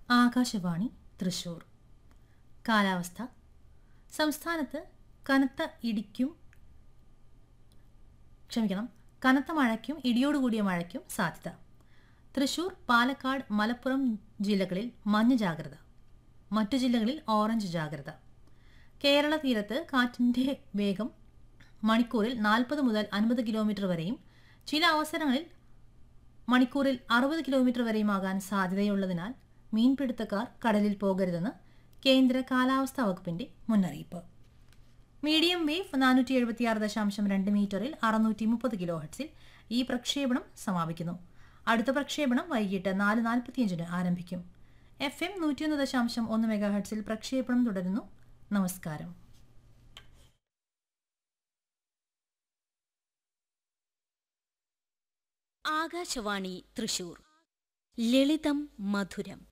ആകാശവാണി തൃശൂർ കാലാവസ്ഥ സംസ്ഥാനത്ത് കനത്ത ഇടിക്കും ക്ഷമിക്കണം കനത്ത മഴയ്ക്കും ഇടിയോടുകൂടിയ മഴയ്ക്കും സാധ്യത തൃശൂർ പാലക്കാട് മലപ്പുറം ജില്ലകളിൽ മഞ്ഞ ജാഗ്രത മറ്റു ജില്ലകളിൽ ഓറഞ്ച് ജാഗ്രത കേരള തീരത്ത് കാറ്റിൻ്റെ വേഗം മണിക്കൂറിൽ നാൽപ്പത് മുതൽ അൻപത് കിലോമീറ്റർ വരെയും ചില അവസരങ്ങളിൽ മണിക്കൂറിൽ അറുപത് കിലോമീറ്റർ വരെയുമാകാൻ സാധ്യതയുള്ളതിനാൽ മീൻപിടുത്തക്കാർ കടലിൽ പോകരുതെന്ന് കേന്ദ്ര കാലാവസ്ഥാ വകുപ്പിന്റെ മുന്നറിയിപ്പ് മീഡിയം വേവ് നാനൂറ്റി എഴുപത്തിയാറ് ദശാംശം രണ്ട് മീറ്ററിൽ അറുന്നൂറ്റി മുപ്പത് കിലോ ഹെർട്സിൽ ഈ പ്രക്ഷേപണം സമാപിക്കുന്നു അടുത്ത പ്രക്ഷേപണം വൈകിട്ട് നാല് നാൽപ്പത്തിയഞ്ചിന് ആരംഭിക്കും എഫ് എം നൂറ്റിയൊന്ന് ദശാംശം ഒന്ന് മെഗാ ഹെർട്സിൽ പ്രക്ഷേപണം തുടരുന്നു നമസ്കാരം ആകാശവാണി തൃശൂർ ലളിതം മധുരം